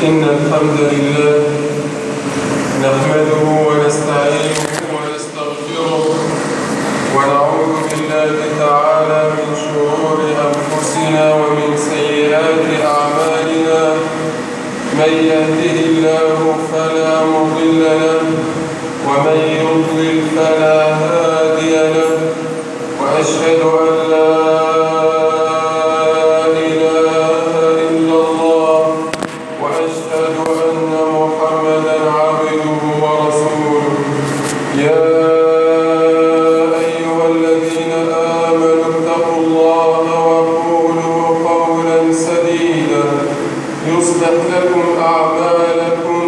إن الحمد لله نحمده ونستعينه ونستغفره ونعوذ بالله تعالى من شرور أنفسنا ومن سيئات أعمالنا من يهده الله فلا مضل له ومن يضلل فلا هادي له وأشهد أن لا إله إلا الله وأشهد أن محمدا عبده ورسوله يا أيها الذين آمنوا اتقوا الله وقولوا قولا سديدا يصلح لكم أعمالكم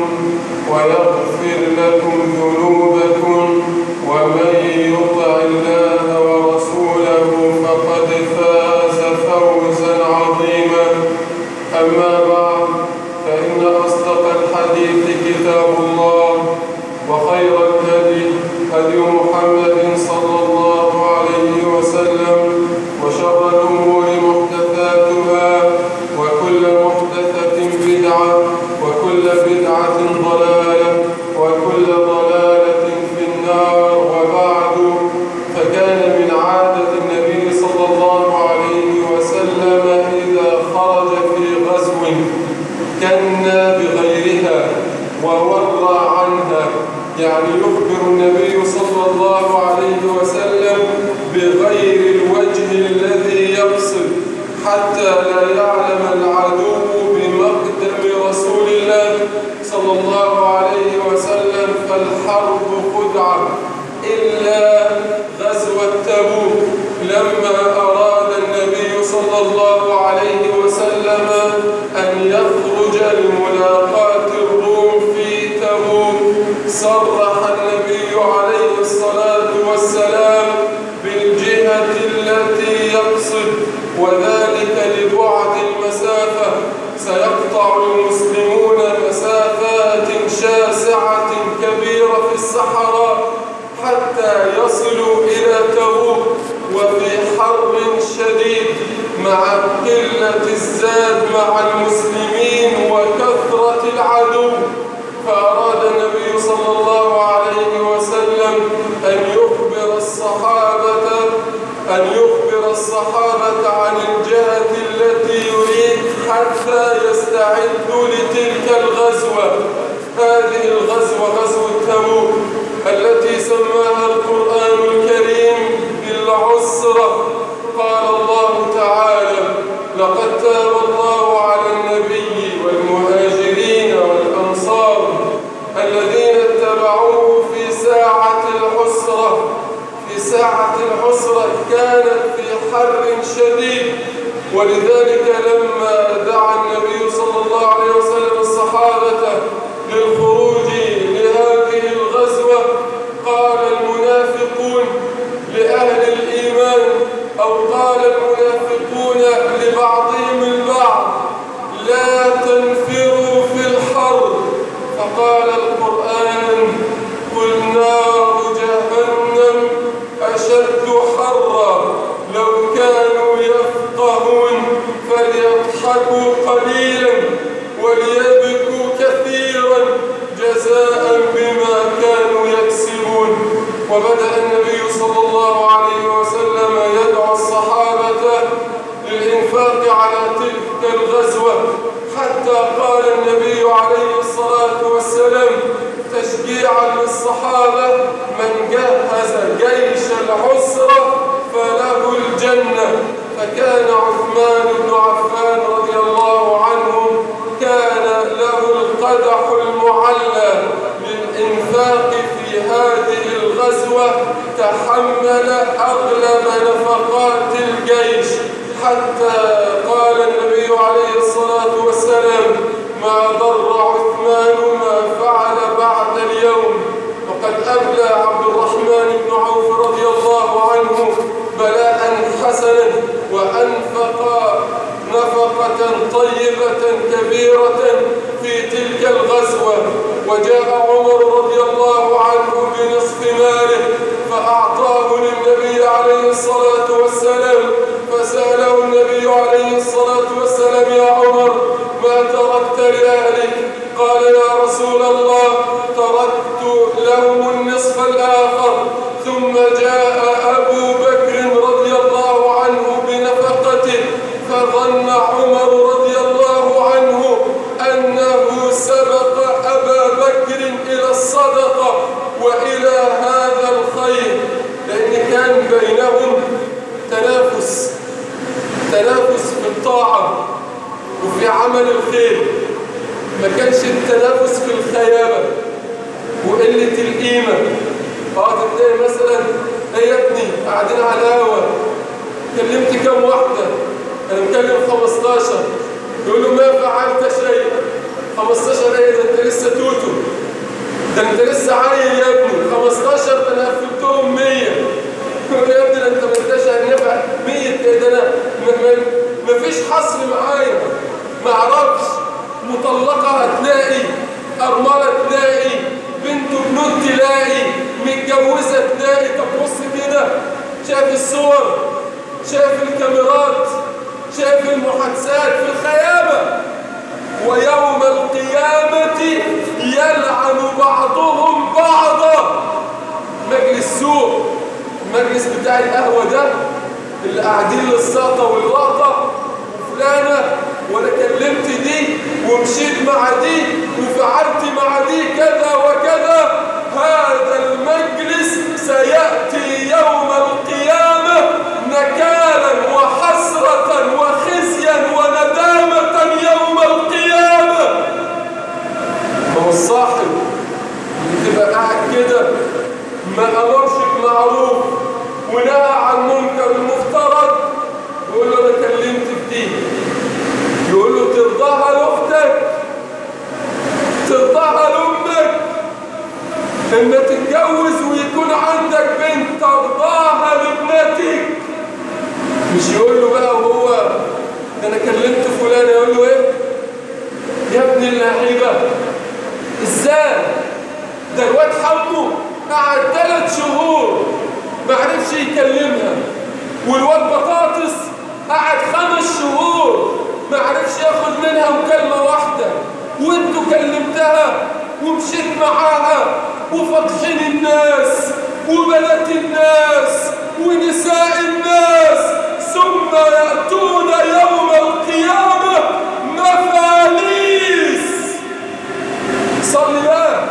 ويغفر لكم ذنوبكم ومن يطع الله ورسوله فقد فاز فوزا عظيما أما بعد فإن أصدق الحديث كتاب الله وخير الهدي هدي محمد صلى الله عليه وسلم وشر الأمور محدثاتها وكل محدثة بدعة وكل بدعة ضلالة وكل ضلالة في النار وبعد فكان من عادة النبي صلى الله عليه وسلم إذا خرج في غزو كنا بغيرها وورى عنها يعني يخبر النبي صلى الله عليه وسلم بغير الوجه الذي يقصد حتى لا يعلم العدو بمقدم رسول الله صلى الله عليه وسلم فالحرب خدعة إلا غزوة تبوك لما أراد النبي صلى الله عليه وسلم أن يخرج لملاقاة الروم في تبوك صرح النبي عليه الصلاة والسلام بالجهة التي يقصد وذلك لبعد المسافة سيقطع المسلمون مسافات شاسعة كبيرة في الصحراء حتى يصلوا إلى تبوك وفي حر شديد مع قلة الزاد مع المسلمين وكثرة العدو فأراد النبي صلى الله عليه وسلم أن يخبر الصحابة أن يخبر الصحابة عن الجهة التي يريد حتى يستعدوا لتلك الغزوة هذه الغزوة غزوة تبوك التي سماها القرآن الكريم بالعسرة قال الله تعالى لقد تاب الله على النبي والمهاجرين والأنصار الذين اتبعوه في ساعة العسرة في ساعة العسرة كانت في حر شديد ولذلك لما دعا النبي صلى الله عليه وسلم الصحابة للخروج لهذه الغزوة قال المنافقون لأهل الإيمان أو قال المنافقون لبعضهم البعض لا تنفروا في الحر فقال القرآن قل نار جهنم أشد حرا لو كانوا يفقهون فليضحكوا قليلا وليبكوا كثيرا جزاء بما كانوا يكسبون وبدأ النبي صلى الله عليه وسلم يدعو الصحابة للإنفاق على تلك الغزوة حتى قال النبي عليه الصلاة والسلام تشجيعا للصحابة من جهز جيش العسرة فله الجنة فكان عثمان بن عفان رضي الله عنه كان له القدح المعلى للإنفاق في هذه الغزوة تحمل أغلب نفقات الجيش حتى قال النبي عليه الصلاة والسلام ما ضر عثمان ما فعل بعد اليوم وقد أبلى عبد الرحمن بن عوف رضي الله عنه بلاء حسنا وأنفق نفقة طيبة كبيرة في تلك الغزوة وجاء عمر رضي الله عنه بنصف ماله فأعطاه للنبي عليه الصلاة والسلام فسأله النبي عليه الصلاة والسلام يا عمر ما ماذا تركت لأهلك قال يا رسول الله تركت لهم النصف الآخر ثم جاء أبو بكر رضي الله عنه بنفقته فظن عمر رضي الله عنه أنه سبق أبا بكر إلى الصدقة وإلى هذا الخير لأن كان بينهم تنافس تنافس في الطاعة وفي عمل الخير ما كانش التنافس في الخيابة وقلة القيمة بعض تلاقي مثلا ايه يا ابني قاعدين على القهوة كلمت كام واحدة انا مكلم 15 يقول له ما فعلت شيء 15 ايه ده انت لسه توتو ده انت لسه عيل يا ابني 15 ده انا قفلتهم 100 يقول له يا ابني ده انت ما انتش هنفع 100 ايه ده انا ما فيش حصر معايا ما اعرفش مطلقه هتلاقي ارمله تلاقي بنت وبنوت تلاقي متجوزه تلاقي طب بص كده شايف الصور شايف الكاميرات شايف المحادثات في الخيابه ويوم القيامه يلعن بعضهم بعضا مجلس سوء المجلس بتاع القهوه ده اللي قاعدين للساطه واللقطه وفلانه وانا كلمت دي ومشيت مع دي وفعلت مع دي كذا وكذا هذا المجلس سيأتي يوم القيامة نكالا وحسرة وخزيا وندامة يوم القيامة ما هو الصاحب اللي تبقى قاعد كده ما أمرش بمعروف ونهى عن منكر المفترض يقول له أنا كلمت في دي يقول له ترضاها لاختك ترضاها لامك ان تتجوز ويكون عندك بنت ترضاها لابنتك مش يقول له بقى وهو ده انا كلمت فلان يقول له ايه يا ابن اللعيبه ازاي ده الواد حمو قعد ثلاث شهور ما عرفش يكلمها والواد بطاطس قعد خمس شهور ما عرفش ياخد منها مكالمة واحدة وانتوا كلمتها ومشيت معاها وفضحين الناس وبنات الناس ونساء الناس ثم يأتون يوم القيامة مفاليس صلي بقى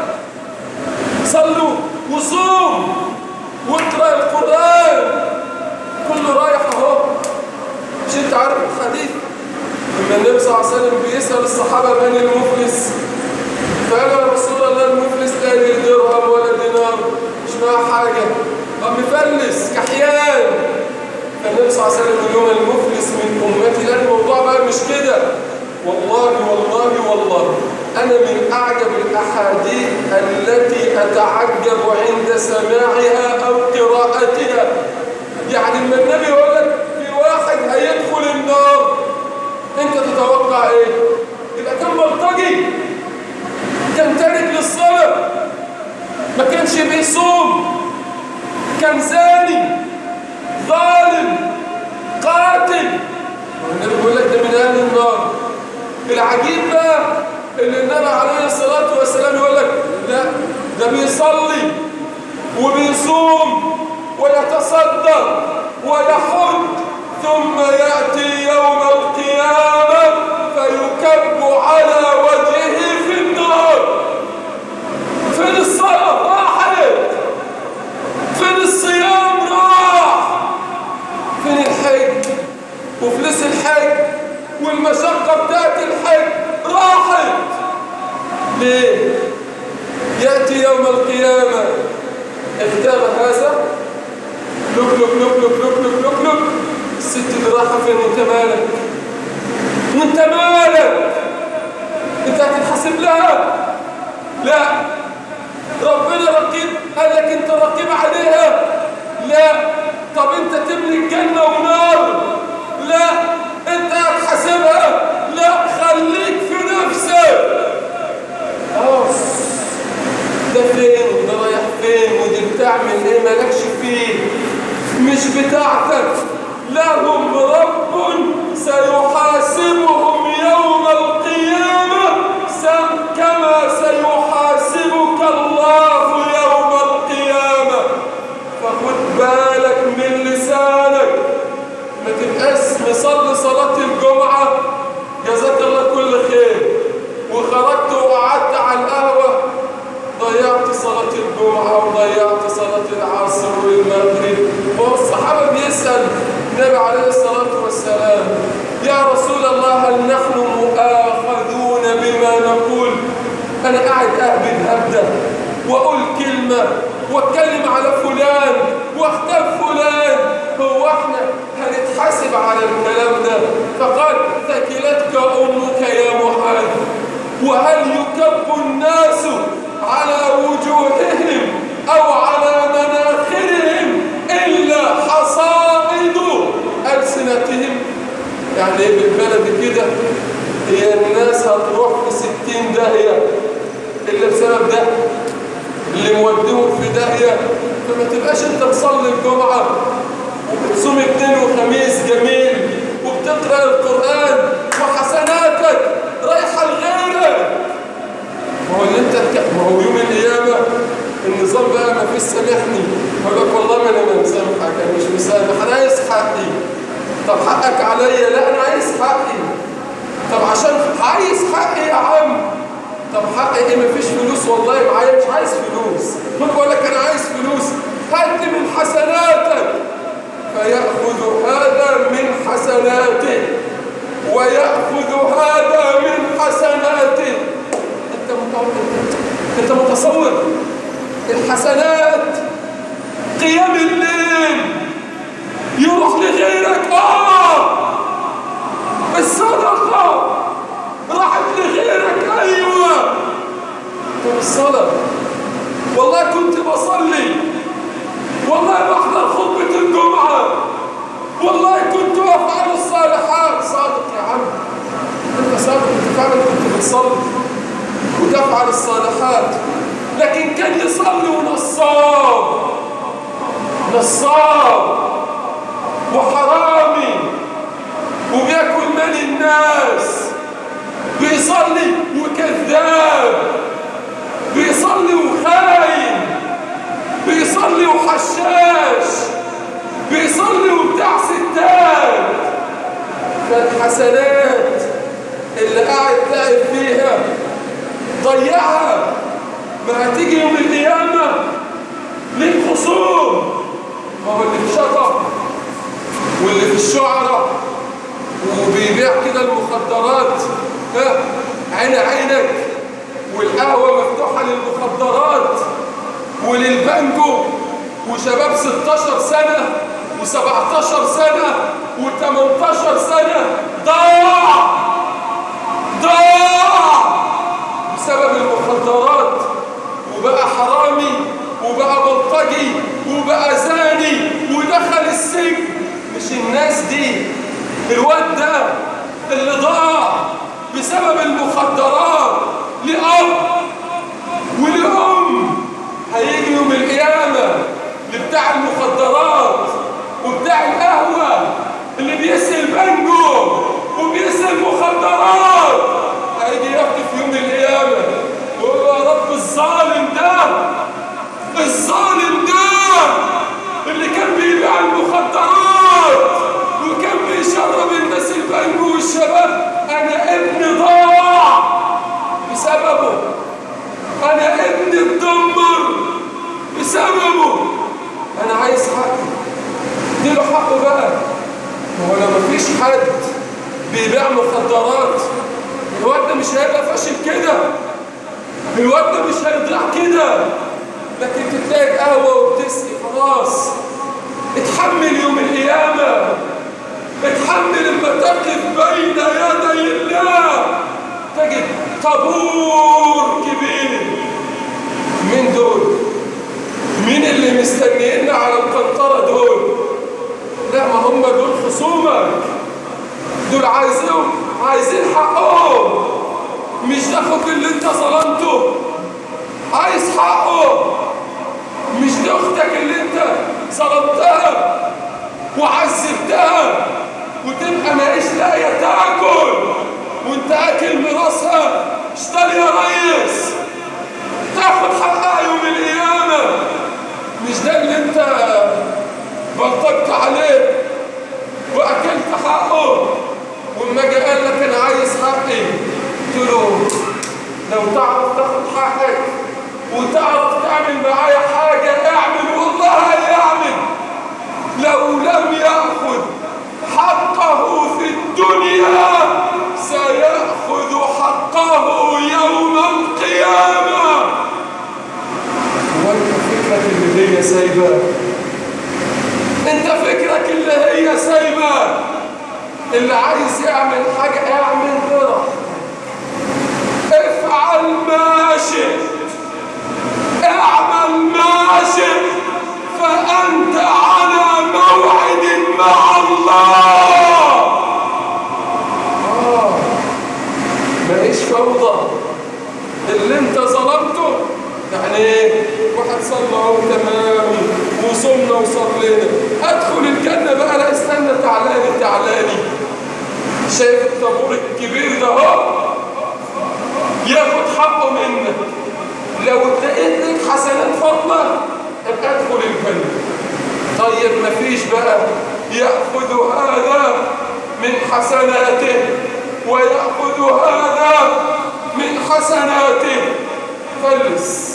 صلوا وصوم واقرأ القرآن كله رايح اهو مش انت عارف الحديث لما النبي صلى الله عليه وسلم بيسأل الصحابة من المفلس فقال يا رسول الله المفلس لا لي درهم ولا دينار مش معاه حاجة طب مفلس كحيان فالنبي صلى الله عليه وسلم يقول لهم المفلس من أمتي لا الموضوع بقى مش كده والله والله والله أنا من أعجب الأحاديث التي أتعجب عند سماعها أو قراءتها يعني لما النبي يقول لك في واحد هيدخل النار انت تتوقع ايه يبقى كان بلطجي كان تارك للصلاة ما كانش بيصوم كان زاني ظالم قاتل النبي بيقول لك ده من اهل النار العجيب بقى ان النبي عليه الصلاه والسلام يقول لك لا ده بيصلي وبيصوم ويتصدق ويحج ثم يأتي يوم القيامة فيكب على وجهه في النار فين الصلاة راحت فين الصيام راح فين الحج وفلوس الحج والمشقة بتاعت الحج راحت ليه يأتي يوم القيامة اختار هذا لك لك لك لك لك لك لك لك الست اللي رايحه فين وانت مالك وانت مالك انت هتتحاسب لها لا ربنا رقيب قال لك انت رقيب عليها لا طب انت تملك جنه ونار لا انت هتحاسبها لا خليك في نفسك خلاص ده فين وده رايح فين ودي بتعمل ايه مالكش فيه مش بتاعتك لهم رب سيحاسبهم يوم القيامة خد بالك من لسانك ما تبقاش مصلي صلاة الجمعة جزاك الله كل خير وخرجت وقعدت على القهوة ضيعت صلاة الجمعة وضيعت صلاة العصر والمغرب هو الصحابة بيسأل النبي عليه الصلاة والسلام يا رسول الله هل نحن مؤاخذون بما نقول أنا قاعد أهبد هبدة وأقول كلمة واتكلم على فلان واختار فلان هو احنا هنتحاسب على الكلام ده فقال ثكلتك أمك يا محمد وهل يكب الناس على وجوههم أو على مناخرهم إلا حصائد ألسنتهم يعني ايه بالبلد كده هي الناس هتروح في ستين داهية إلا بسبب ده اللي موديهم في داهية فما تبقاش انت مصلي الجمعة وبتصوم اثنين وخميس جميل وبتقرأ القرآن وحسناتك رايحة لغيرك ما هو اللي انت ما هو يوم القيامة النظام بقى ما فيش سامحني اقول لك والله ما انا مسامحك انا مش مسامح انا عايز حقي طب حقك عليا لا انا عايز حقي طب عشان عايز حقي يا عم طب حقي ايه مفيش فلوس والله معايا مش عايز فلوس ما بقول لك انا عايز فلوس هات لي من حسناتك فيأخذ هذا من حسناته ويأخذ هذا من حسناته انت متصور انت متصور الحسنات قيام الليل يروح لغيرك اه الصدقه راحت لغيرك ايوه طب الصلاه والله كنت بصلي والله بحضر خطبه الجمعه والله كنت افعل الصالحات صادق يا عم انت صادق انت فعلا كنت بتصلي وتفعل الصالحات لكن كان يصلي ونصاب نصاب وحرامي وبياكل مال الناس بيصلي وكذاب بيصلي وخاين بيصلي وحشاش بيصلي وبتاع ستات فالحسنات اللي قاعد تعب فيها ضيعها ما هتيجي يوم القيامة ليك خصوم ما هو اللي في شطر واللي في الشعرة وبيبيع كده المخدرات ها عين عينك والقهوة مفتوحة للمخدرات وللبنجو وشباب 16 سنة و17 سنة و18 سنة ضاع ضاع بسبب المخدرات وبقى حرامي وبقى بلطجي وبقى زاني ودخل السجن مش الناس دي الواد ده اللي ضاع بسبب المخدرات لأب ولأم هيجي يوم القيامة لبتاع المخدرات وبتاع القهوة اللي بيسقي بنجو وبيسقي المخدرات هيجي يقف في يوم القيامة ويقول يا رب الظالم ده الظالم ده اللي كان بيبيع المخدرات وكان بيشرب الناس البنجو والشباب انا ابني ضاع بسببه انا ابني اتدمر بسببه انا عايز حقي اديله حقه بقى ما هو لو مفيش حد بيبيع مخدرات الواد ده مش هيبقى فاشل كده الواد ده مش هيضيع كده لكن تتلاقي قهوه وبتسقي خلاص اتحمل يوم القيامه اتحمل لما تقف بين يدي الله تجد طابور كبير مين دول مين اللي مستنينا على القنطرة دول لا ما هم دول خصومك دول عايزين عايزين حقهم مش تاخد اللي انت ظلمته عايز حقه مش دي اختك اللي انت ظلمتها وعذبتها وتبقى ماهيش لاقيه تاكل وانت اكل مراسها اشتري يا ريس تاخد حقها يوم القيامه مش ده اللي انت ونطقت عليه واكلت حقه وما جاء قال لك انا عايز حقي قلت له لو تعرف تاخد حقك وتعرف تعمل معايا حاجه اعمل والله هيعمل لو لم ياخذ حقه في الدنيا سيأخذ حقه يوم القيامة وانت فكرك اللي هي سايبة انت فكرك اللي هي سايبة اللي عايز يعمل حاجة اعمل براحتك افعل ما شئت اعمل ما شئت فأنت على موعد مع الله آه ماليش فوضى اللي انت ظلمته يعني ايه واحد صلى اهو تمام وصمنا وصلينا ادخل الجنة بقى لا استنى تعالاني تعالاني شايف الطابور الكبير ده اهو ياخد حقه منك لو اتلقيت لك حسنات فضلة ابقى ادخل الجنة طيب مفيش بقى يأخذ هذا من حسناته ويأخذ هذا من حسناته فلس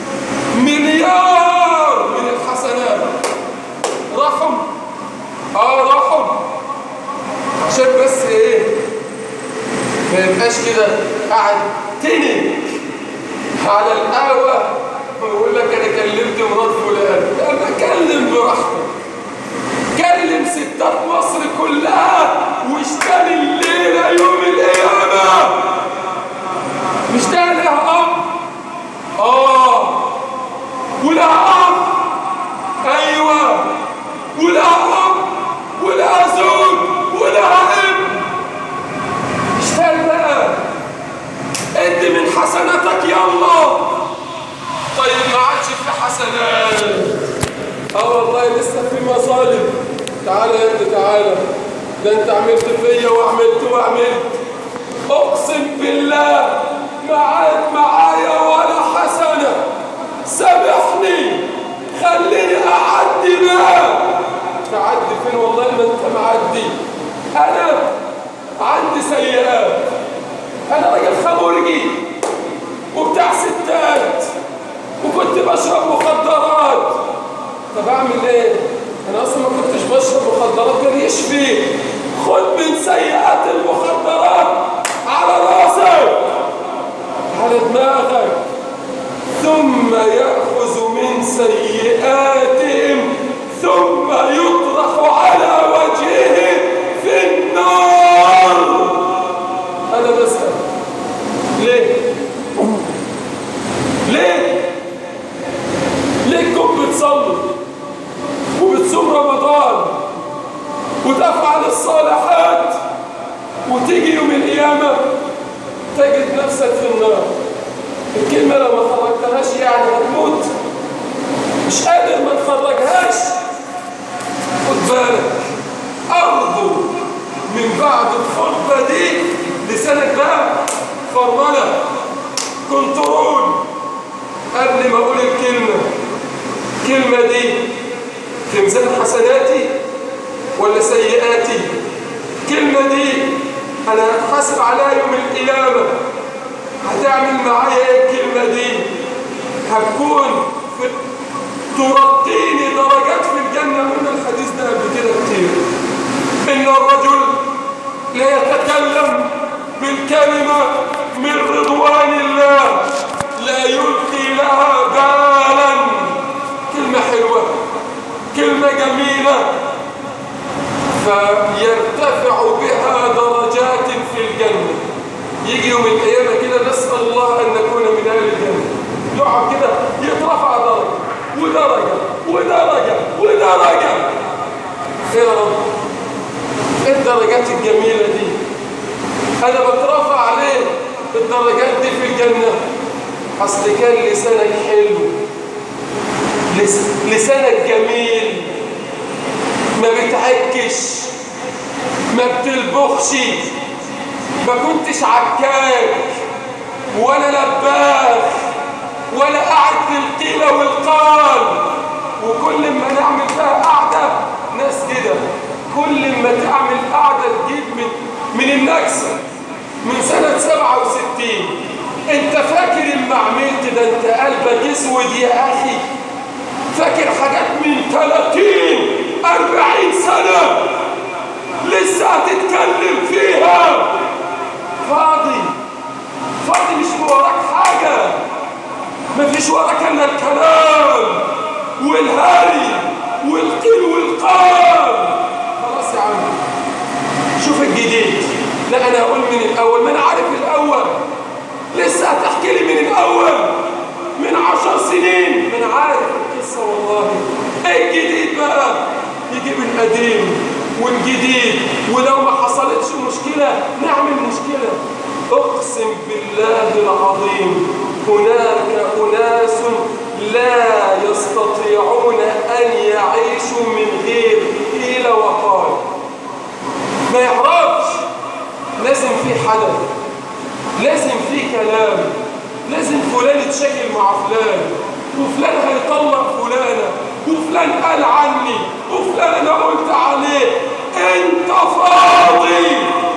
مليار من الحسنات رحم اه رحم عشان بس ايه ما يبقاش كده قاعد تنك على القهوه ويقول لك انا كلمت مرات فلان انا كلم براحتك كلم ستات مصر كلها واشتري الليله يوم القيامه مش ده لها اب اه ولها اب ايوه ولها اب ولها زوج ولها ابن اشتغل بقى ادي من حسناتك يلا طيب ما عادش في حسنات اه والله لسه في مظالم تعالى يا ابني تعالى ده انت عملت فيا وعملت وعملت اقسم بالله ما عاد معايا ولا حسنه سامحني خليني اعدي بقى تعدي فين والله ما انت معدي انا عندي سيئات انا راجل خمرجي وبتاع ستات وكنت بشرب مخدرات طب اعمل ايه انا اصلا ما كنتش بشرب مخدرات كان يشفي خد من سيئات المخدرات على راسك على دماغك ثم يأخذ من سيئاتهم ثم يطرح على وجهه في النار أنا بسأل ليه؟ ليه؟ ليه كنت بتصلي وبتصوم رمضان وتفعل الصالحات وتيجي يوم القيامة تجد نفسك في النار الكلمة لو ما خرجتهاش يعني هتموت مش قادر ما تخرجهاش خد بالك أرضه من بعد الخطبة دي لسانك بقى فرملة كنترول قبل ما أقول الكلمة الكلمة دي في ميزان حسناتي ولا سيئاتي الكلمة دي أنا هتحاسب عليها يوم القيامة هتعمل معايا ايه الكلمة دي هتكون في ترقيني درجات في الجنة من الحديث ده قبل كده كتير إن الرجل لا يتكلم بالكلمة من رضوان الله لا يلقي لها بالا كلمة حلوة كلمة جميلة فيرتفع بها درجات في الجنة يجي يوم القيامة كده نسأل الله أن نكون من أهل الجنة يقعد كده يترفع درجة ودرجة ودرجة ودرجة إيه يا رب إيه الدرجات الجميلة دي أنا بترفع عليه الدرجات دي في الجنة أصل كان لسانك حلو لس... لسانك جميل ما بتعكش ما بتلبخش ما كنتش عكاك ولا لباخ ولا قاعد في القيل والقال وكل ما نعمل فيها قعدة قلبك اسود يا اخي فاكر حاجات من 30 40 سنة لسه هتتكلم فيها فاضي فاضي مش وراك حاجة مفيش وراك الا الكلام والهري والقيل والقال خلاص يا عم شوف الجديد لا انا اقول من الاول ما انا عارف الاول لسه هتحكي لي من الاول من عشر سنين ما انا عارف القصه والله ايه الجديد بقى يجيب القديم والجديد ولو ما حصلتش مشكله نعمل مشكله اقسم بالله العظيم هناك اناس لا يستطيعون ان يعيشوا من غير قيل وقال ما يعرفش لازم في حدث لازم في كلام لازم فلان يتشكل مع فلان وفلان هيطلق فلانة وفلان قال عني وفلان انا قلت عليه انت فاضي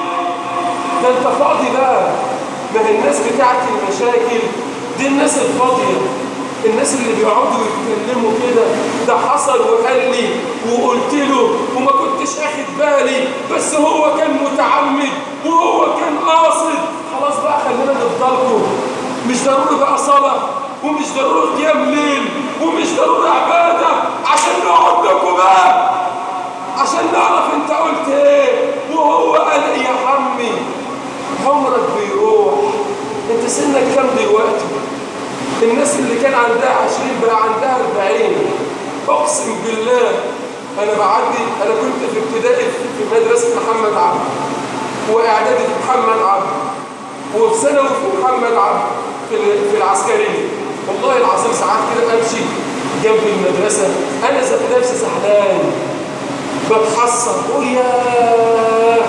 ده انت فاضي بقى ما هي الناس بتاعت المشاكل دي الناس الفاضية الناس اللي بيقعدوا يتكلموا كده ده حصل وقال لي وقلت له وما كنتش اخد بالي بس هو كان متعمد وهو كان قاصد خلاص بقى خلينا نفضلكم مش ضروري بقى صلاة ومش ضروري قيام ليل ومش ضروري عبادة عشان نقعد لكم بقى عشان نعرف انت قلت ايه وهو قال ايه يا عمي عمرك بيروح انت سنك كام دلوقتي الناس اللي كان عندها عشرين بقى عندها أربعين أقسم بالله أنا بعدي أنا كنت في ابتدائي في مدرسة محمد عبد وإعدادي في محمد عبد وفي ثانوي في محمد عبد في في العسكرية والله العظيم ساعات كده أمشي جنب المدرسة أنا ذات نفسي زعلان بتحسر بقول يا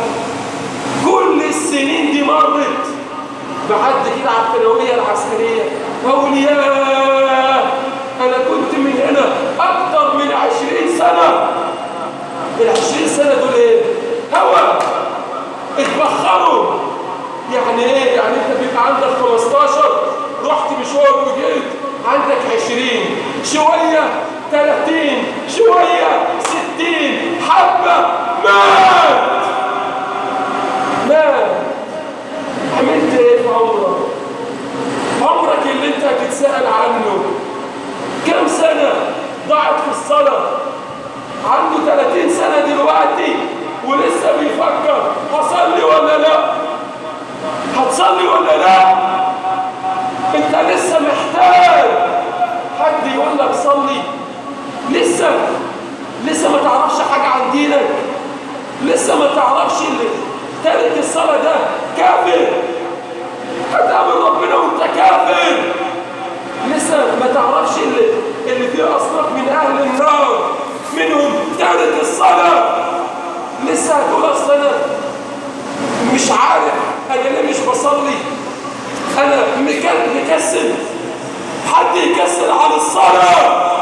كل السنين دي مرت بعد كده على الثانويه العسكريه اقول يا انا كنت من هنا اكتر من 20 سنه ال 20 سنه دول ايه هوا اتبخروا يعني ايه يعني انت بيبقى عندك 15 رحت مشوار وجيت عندك 20 شويه 30 شويه 60 حبه مات مات عملت ايه في عمرك عمرك اللي انت هتتسأل عنه كم سنة ضاعت في الصلاة عنده 30 سنة دلوقتي ولسه بيفكر هصلي ولا لا هتصلي ولا لا انت لسه محتاج حد يقول لك صلي لسه لسه ما تعرفش حاجة عن دينك لسه ما تعرفش اللي تارك الصلاة ده كافر هتقابل ربنا وانت كافر لسه ما تعرفش اللي, اللي فيه أصناف من أهل النار منهم تارك الصلاة لسه هتقول أصل أنا مش عارف أنا ليه مش بصلي أنا مكسل حد يكسل عن الصلاة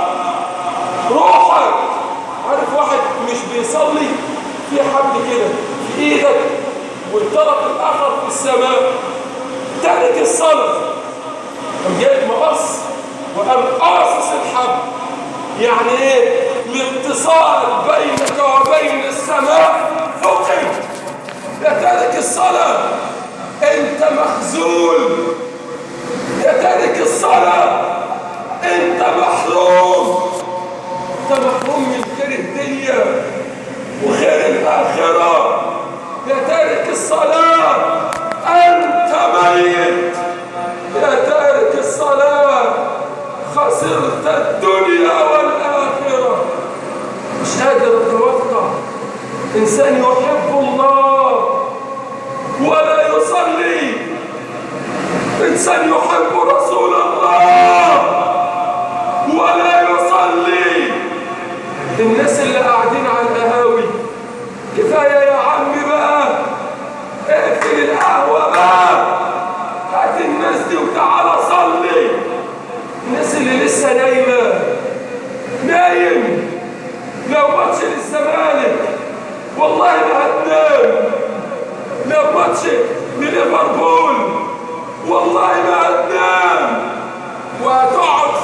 روحك عارف واحد مش بيصلي في حد كده في ايدك والطرف الاخر في السماء تارك الصلاه قام جايب مقص وقام قاصص الحبل يعني ايه الاتصال بينك وبين السماء فقد يا تارك الصلاه انت مخزول يا تارك الصلاه انت محروم انت محروم من خير الدنيا وخير الآخرة يا تارك الصلاة أنت ميت يا تارك الصلاة خسرت الدنيا والآخرة مش قادر أتوقع إنسان يحب الله ولا يصلي إنسان يحب رسول الله ولا يصلي الناس اللي قاعدين على القهاوي كفايه يا عم بقى اقفل القهوه بقى هات الناس دي وتعالى صلي الناس اللي لسه نايمه نايم لو ماتش للزمالك والله ما هتنام لو ماتش لليفربول والله ما هتنام وهتقعد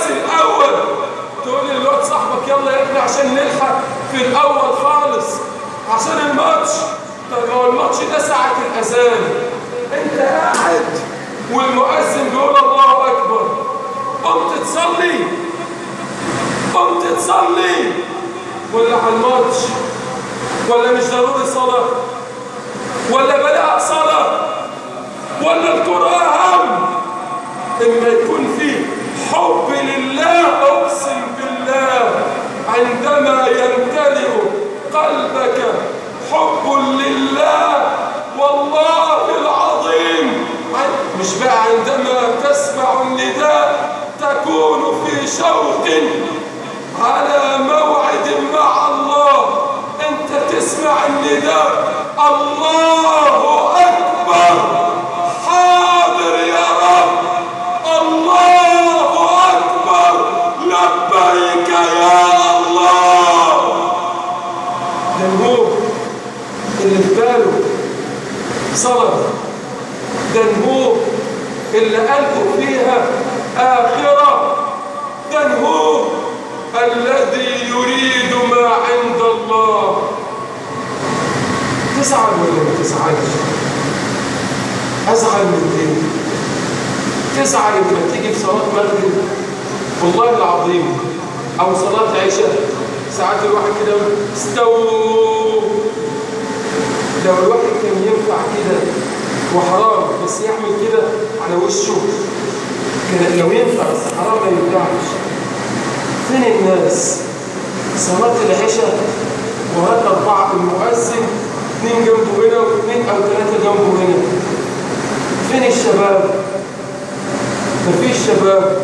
بس الاول تقول للواد صاحبك يلا يا ابني عشان نلحق في الاول خالص عشان الماتش طب هو الماتش ده ساعة الاذان انت قاعد والمؤذن بيقول الله اكبر قمت تصلي قمت تصلي ولا على الماتش ولا مش ضروري صلاة ولا بلاء صلاة ولا الكرة أهم إما يكون في حب لله أقسم بالله عندما يمتلئ قلبك حب لله والله العظيم مش بقى عندما تسمع النداء تكون في شوق على موعد مع الله انت تسمع النداء الله اكبر حاضر يا رب الله اكبر لبيك يا الله ده هو اللي في باله صلاه ده هو اللي قلبه فيها اخره ده هو الذي يريد ما عند الله تزعل ولا ما تزعلش ازعل من ايه تزعل لما تيجي في صلاه مغرب والله العظيم او صلاه عشاء ساعات الواحد كده يقول استووا لو الواحد كان ينفع كده وحرام بس يعمل كده على وشه كان لو ينفع بس حرام ما ينفعش فين الناس صلاة العشاء وهات أربعة المؤذن اثنين جنبه هنا واثنين أو ثلاثة جنبه هنا فين الشباب؟ مفيش شباب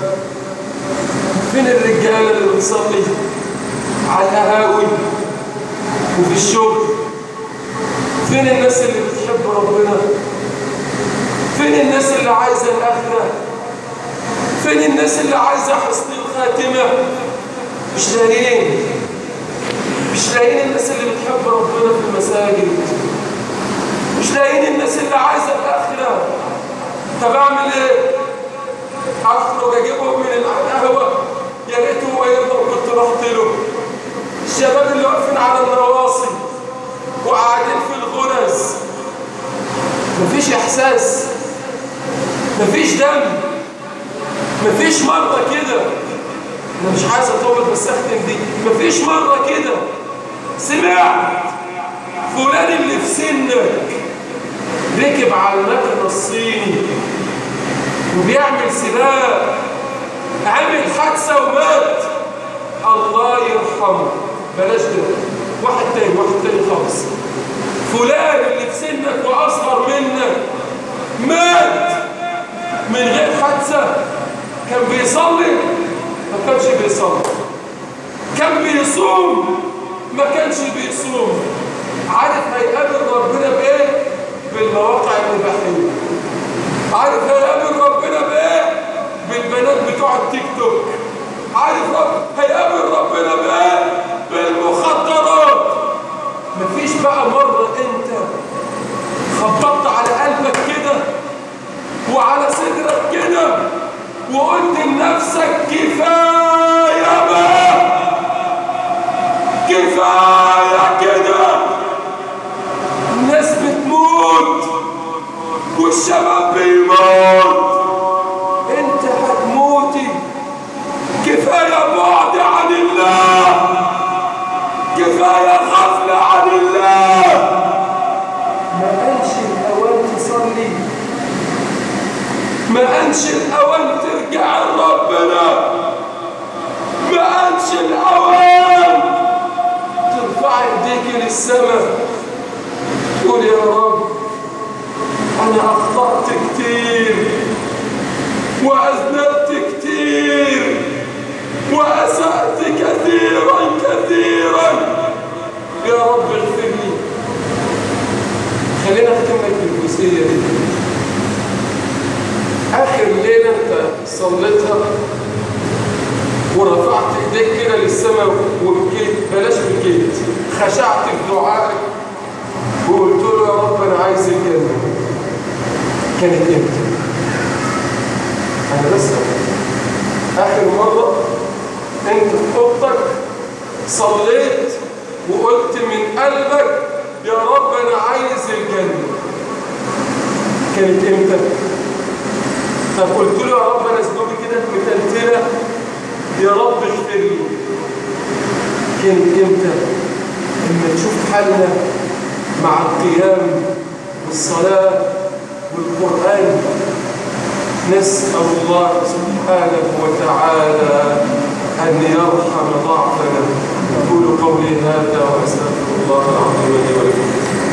فين الرجالة اللي بتصلي على القهاوي وفي الشغل فين الناس اللي بتحب ربنا فين الناس اللي عايزة الآخرة فين الناس اللي عايزة حسن الخاتمة مش لاقيين مش لاقيين الناس اللي بتحب ربنا في المساجد مش لاقيين الناس اللي عايزة الآخرة طب أعمل إيه؟ أخرج أجيبهم من القهوة يا ريت هو يرضى وكنت رحت له الشباب اللي واقفين على النواصي وقاعدين في الغرز مفيش إحساس مفيش دم مفيش مرة كده أنا مش عايز أطول بس أختم دي مفيش مرة كده سمعت فلان اللي في سنك ركب على المكنة الصيني وبيعمل سباق عمل حادثة ومات الله يرحمه بلاش ده واحد تاني واحد تاني خالص فلان اللي في سنك وأصغر منك مات من غير حادثة كان بيصلي ما كانش بيصلي كان بيصوم ما كانش بيصوم عارف هيقابل ربنا بايه بالمواقع الإباحية عارف هيقابل ربنا بايه بالبنات بتوع التيك توك عارف رب هيقابل ربنا بايه بالمخدرات مفيش بقى مرة انت خبطت على قلبك كده وعلى صدرك كده وقلت لنفسك كفاية بقى كفاية كده الناس بتموت والشباب بيموت انت هتموتي كفاية بعد عن الله كفاية غفلة عن الله ما قالش الأوان تصلي ما قالش الأوان ترجع لربنا ما قالش الأوان ترفع ايديك للسماء تقول يا رب أنا أخطأت كتير وأذنبت كتير وأسأت كثيرا كثيرا يا رب اغفر لي خلينا نكمل بالجزئية دي آخر ليلة أنت صليتها ورفعت ايديك كده للسماء وبكيت بلاش بكيت خشعت في دعائك وقلت له يا رب انا عايز الجنه كانت امتى؟ انا بس اخر مره انت في اوضتك صليت وقلت من قلبك يا رب انا عايز الجنه كانت امتى طب قلت له يا رب انا ذنوبي كده متلتله يا رب اغفر لي كانت امتى لما تشوف حالنا مع القيام والصلاه والقران نسال الله سبحانه وتعالى ان يرحم ضعفنا اقول قولي هذا واستغفر الله العظيم لي ولكم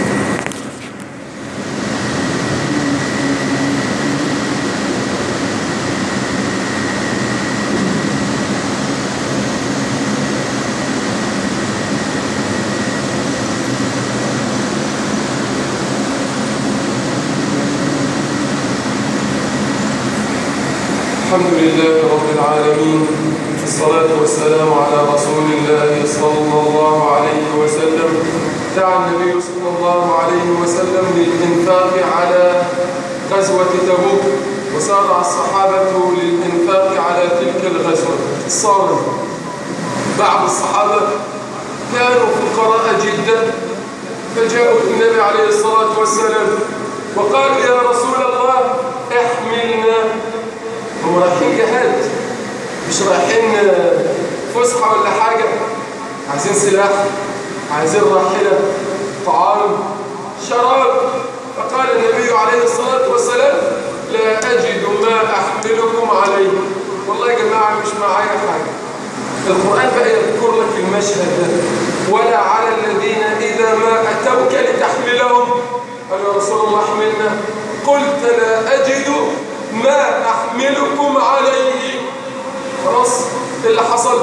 الحمد لله رب العالمين الصلاة والسلام على رسول الله صلى الله عليه وسلم دعا النبي صلى الله عليه وسلم للإنفاق على غزوة تبوك وسارع الصحابة للإنفاق على تلك الغزوة صار بعض الصحابة كانوا فقراء جدا فجاءوا النبي عليه الصلاة والسلام وقالوا يا رسول الله احملنا هم رايحين جهاد مش رايحين فسحة ولا حاجة عايزين سلاح عايزين راحلة طعام شراب فقال النبي عليه الصلاة والسلام لا أجد ما أحملكم عليه والله يا جماعة مش معايا حاجة القرآن بقى يذكر لك المشهد ده ولا على الذين إذا ما أتوك لتحملهم قالوا يا رسول الله احملنا قلت لا أجد ما أحملكم عليه خلاص اللي حصل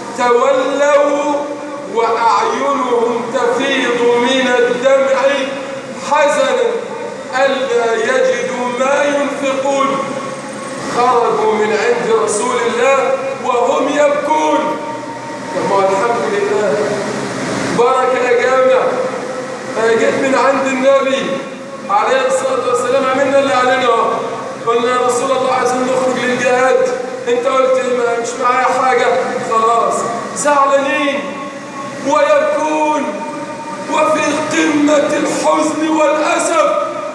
تولوا وأعينهم تفيض من الدمع حزنا ألا يجدوا ما ينفقون خرجوا من عند رسول الله وهم يبكون كما الحمد لله بركة يا جامع جيت من عند النبي عليه الصلاة والسلام عملنا اللي علينا قلنا يا رسول الله عايزين نخرج للجهاد انت قلت ما مش معايا حاجة خلاص زعلانين ويكون وفي قمة الحزن والأسف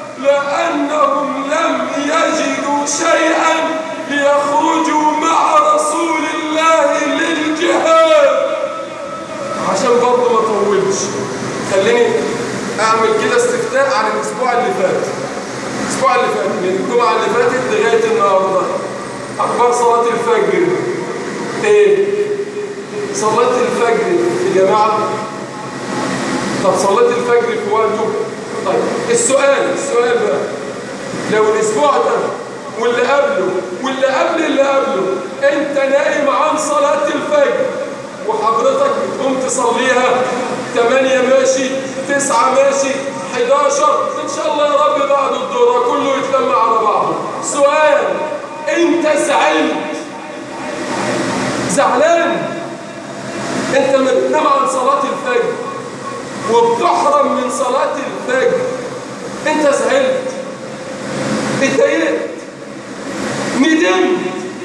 لأنهم لم يجدوا شيئا ليخرجوا مع رسول الله للجهاد عشان برضه ما طولش خليني اعمل كده استفتاء عن الاسبوع اللي فات الاسبوع اللي فات من الجمعه اللي فاتت لغايه النهارده اخبار صلاه الفجر ايه صلاه الفجر يا جماعه طب صلاه الفجر في وقته طيب السؤال السؤال بقى لو الاسبوع ده واللي قبله واللي قبل اللي قبله انت نايم عن صلاه الفجر وحضرتك بتقوم تصليها 8 ماشي 9 ماشي 11 ان شاء الله يا رب بعد الظهر كله يتلم على بعضه سؤال انت زعلت زعلان انت لما بتنام عن صلاة الفجر وبتحرم من صلاة الفجر انت زعلت اتضايقت ندمت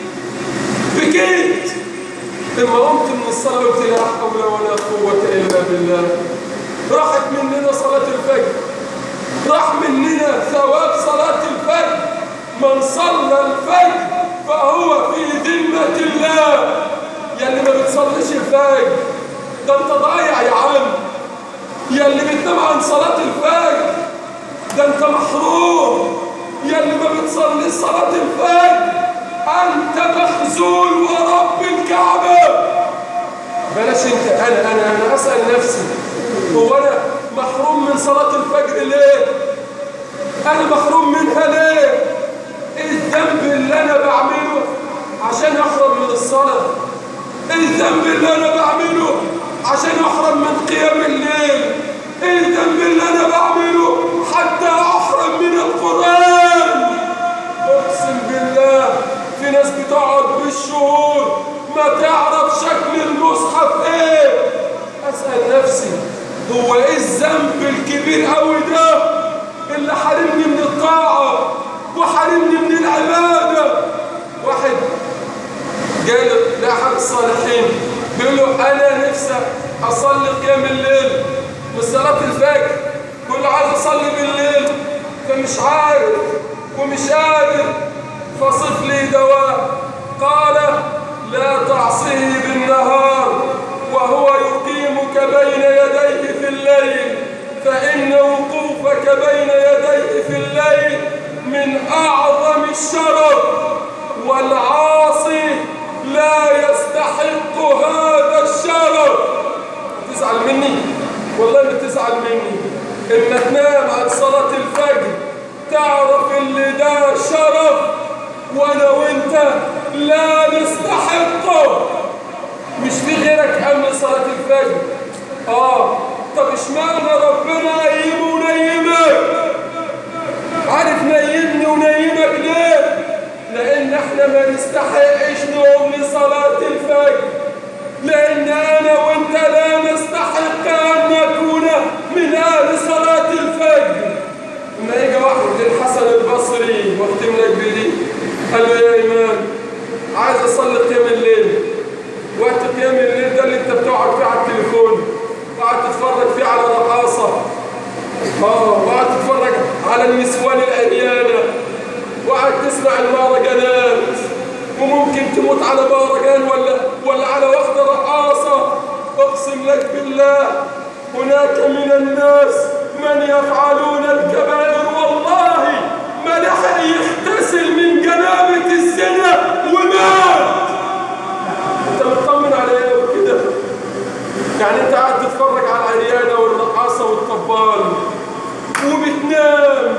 بكيت لما قمت من الصلاة قلت لا حول ولا قوة إلا بالله راحت مننا صلاة الفجر راح مننا ثواب صلاة الفجر من صلى الفجر فهو في ذمة الله يا اللي ما بتصليش الفجر ده انت ضايع يا عم يا اللي بتنام عن صلاة الفجر ده انت محروم يا اللي ما بتصليش صلاة الفجر انت مخزول ورب الكعبة بلاش انت انا انا انا اسأل نفسي هو انا محروم من صلاة الفجر ليه انا محروم منها ليه ايه الذنب اللي انا بعمله عشان احرم من الصلاة ايه الذنب اللي انا بعمله عشان احرم من قيام الليل ايه الذنب اللي انا بعمله حتى احرم من القرآن اقسم بالله في ناس بتقعد بالشهور ما تعرف شكل المصحف ايه اسأل نفسي هو ايه الذنب الكبير قوي ده اللي حارمني من الطاعة وحارمني من العبادة واحد قال لأحد الصالحين بيقول له أنا نفسي أصلي قيام الليل من صلاة الفجر بيقول له عايز أصلي بالليل فمش عارف ومش قادر فصف لي دواء قال لا تعصيه بالنهار وهو يقيمك بين يديه في الليل فإن وقوفك بين يديه في الليل من أعظم الشرف والعاصي لا يستحق هذا الشرف تزعل مني والله ما تزعل مني إما تنام عن صلاة الفجر تعرف اللي ده شرف وانا وانت لا نستحقه مش في غيرك قبل صلاة الفجر اه طب اشمعنى ربنا قيمه ونيمك عارف نيمني ونيمك ليه لان احنا ما نستحقش نقوم لصلاة الفجر لان انا وانت لا نستحق ان نكون من اهل صلاة الفجر لما يجي واحد للحسن البصري واختم لك بدي قال له يا امام عايز اصلي قيام الليل وقت قيام الليل ده اللي انت بتقعد فيه على التليفون وقعد تتفرج فيه على رقاصه اه وقعد تتفرج على النسوان العريانه وقعد تسمع المهرجانات وممكن تموت على مهرجان ولا ولا على واحده رقاصه اقسم لك بالله هناك من الناس من يفعلون الكبائر والله ما لحق يغتسل من جنابة الزنا ومات انت مطمن على ايه وكده يعني انت قاعد تتفرج على العريانة والرقاصة والطبال وبتنام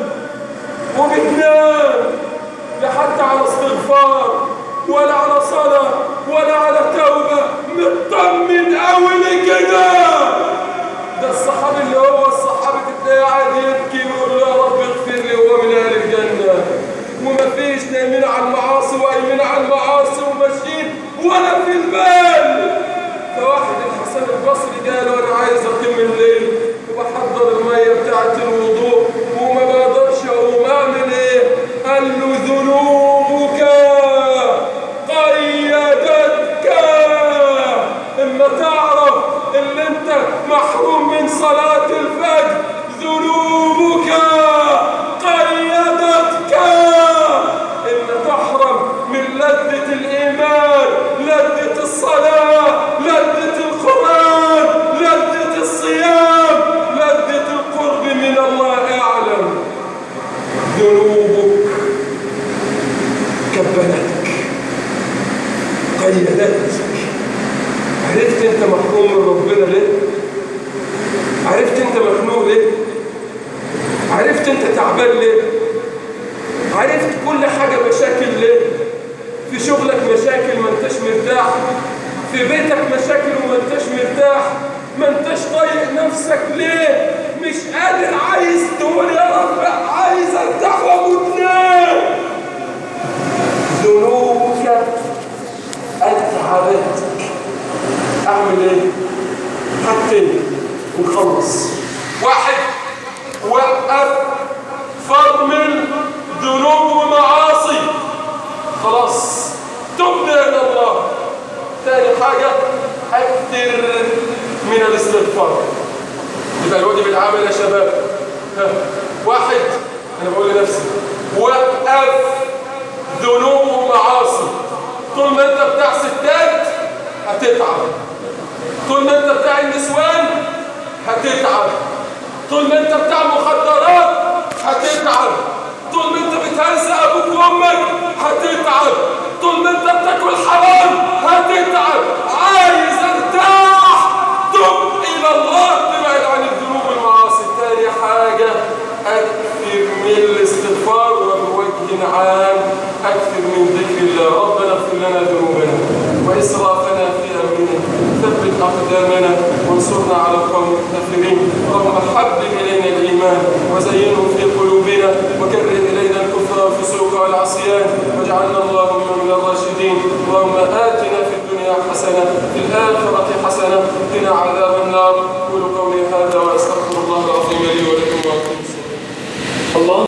وبتنام لا حتى على استغفار ولا على صلاة ولا على توبة مطمن قوي لكده ده الصحابي اللي هو الصحابي تلاقيه قاعد يبكي ويقول له يا رب اغفر لي وهو من اهل الجنه وما فيش نايمين على المعاصي وقايمين على المعاصي وماشيين ولا في البال فواحد الحسن البصري قال له انا عايز اقيم الليل وبحضر الميه بتاعت الوضوء وما بقدرش اقوم اعمل ايه؟ قال له ذنوبك قيدتك اما تعرف ان انت محروم من صلاة الفجر ذنوبك قيدتك ان تحرم من لذة الايمان لذة الصلاة لذة القرآن لذة الصيام لذة القرب من الله اعلم ذنوبك كبلتك قيدتك عرفت انت محروم من ربنا ليه عرفت انت مخنوق ليه عرفت انت تعبان ليه عرفت كل حاجة مشاكل ليه في شغلك مشاكل ما انتش مرتاح في بيتك مشاكل وما انتش مرتاح ما انتش طايق نفسك ليه مش قادر عايز تقول يا رب عايز ارتاح واموت ليه ذنوبك اتعبتك اعمل ايه حاجتين ونخلص واحد وقف فرمل ذنوب ومعاصي خلاص تبنا الى الله ثاني حاجه اكثر من الاستغفار يبقى الواجب العامل يا شباب ها. واحد انا بقول لنفسي وقف ذنوب ومعاصي طول ما انت بتاع ستات هتتعب طول ما انت بتاع النسوان هتتعب طول ما انت بتاع مخدرات هتتعب طول ما انت بتهزق ابوك وامك هتتعب طول ما انت بتاكل حرام هتتعب عايز ارتاح تب الى الله تبعد عن الذنوب والمعاصي تاني حاجه اكثر من الاستغفار وبوجه عام اكثر من ذكر الله ربنا اغفر لنا ذنوبنا واسرافنا في امرنا ثبت اقدامنا وانصرنا على القوم الكافرين اللهم حبب الينا الايمان وزينه في قلوبنا وكره الينا الكفر والفسوق والعصيان واجعلنا اللهم من الراشدين اللهم اتنا في الدنيا حسنه في الاخره حسنه قنا عذاب النار